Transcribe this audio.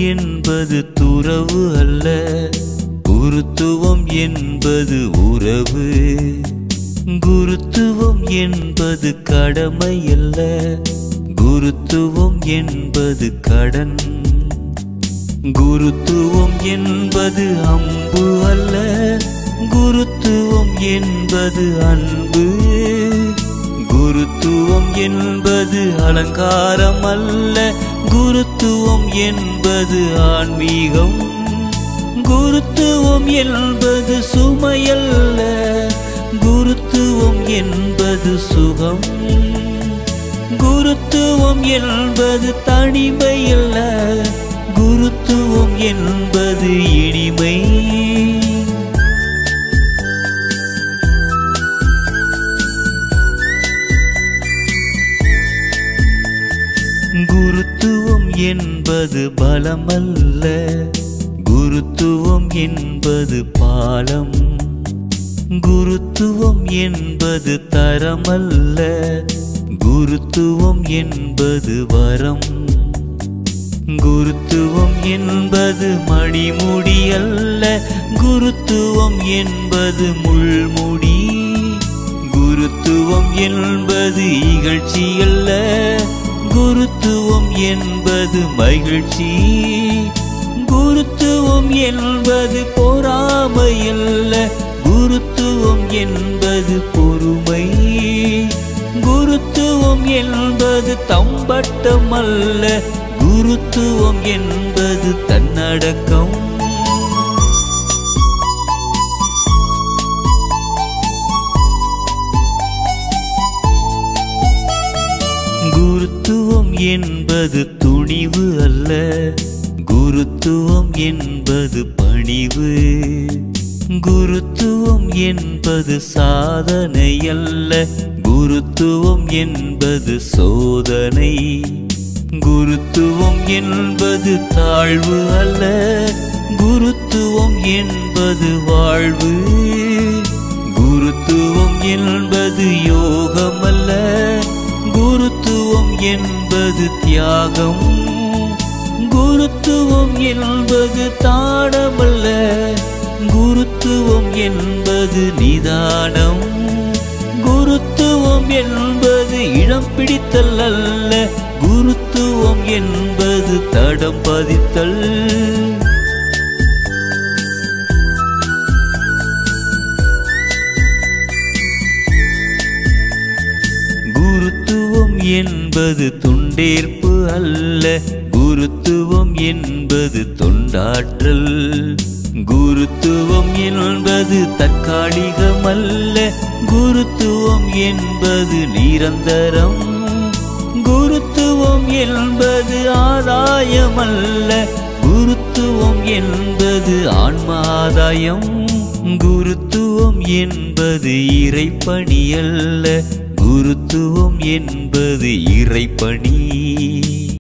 என்பது துறவு அல்ல குருத்துவம் என்பது உறவு குருத்துவம் என்பது கடமை அல்ல குருத்துவம் என்பது கடன் குருத்துவம் என்பது அம்பு அல்ல குருத்துவம் என்பது அன்பு குருத்துவம் என்பது அலங்காரம் அல்ல குருத்துவம் என்பது ஆன்மீகம் குருத்துவம் என்பது சுமையல்ல குருத்துவம் என்பது சுகம் குருத்துவம் என்பது தனிமை அல்ல குருத்துவம் என்பது இனிமை குருத்துவம் என்பது பலமல்ல குருத்துவம் என்பது பாலம் குருத்துவம் என்பது தரமல்ல குருத்துவம் என்பது வரம் குருத்துவம் என்பது மணிமுடி அல்ல குருத்துவம் என்பது முள்முடி குருத்துவம் என்பது இகழ்ச்சி அல்ல குருத்துவம் என்பது மகிழ்ச்சி குருத்துவம் என்பது பொறாமை அல்ல குருத்துவம் என்பது பொறுமை குருத்துவம் என்பது தம்பட்டம் அல்ல குருத்துவம் என்பது தன்னடக்கம் குருத்துவம் என்பது துணிவு அல்ல குருத்துவம் என்பது பணிவு குருத்துவம் என்பது சாதனை அல்ல குருத்துவம் என்பது சோதனை குருத்துவம் என்பது தாழ்வு அல்ல குருத்துவம் என்பது வாழ்வு குருத்துவம் என்பது யோகம் அல்ல குருத்துவம் என்பது தியாகம் குருத்துவம் என்பது தாடமல்ல குருத்துவம் என்பது நிதானம் குருத்துவம் என்பது இடம் பிடித்தல் அல்ல குருத்துவம் என்பது தடம் பதித்தல் குருத்துவம் என்பது துண்டேற்பு அல்ல குருத்துவம் என்பது தொண்டாற்றல் குருத்துவம் என்பது தற்காலிகம் அல்ல குருத்துவம் என்பது நிரந்தரம் குருத்துவம் என்பது ஆதாயம் அல்ல குருத்துவம் என்பது ஆன்மாதாயம் குருத்துவம் என்பது இறைப்பணி அல்ல குருத்துவம் என்பது இறைப்பணி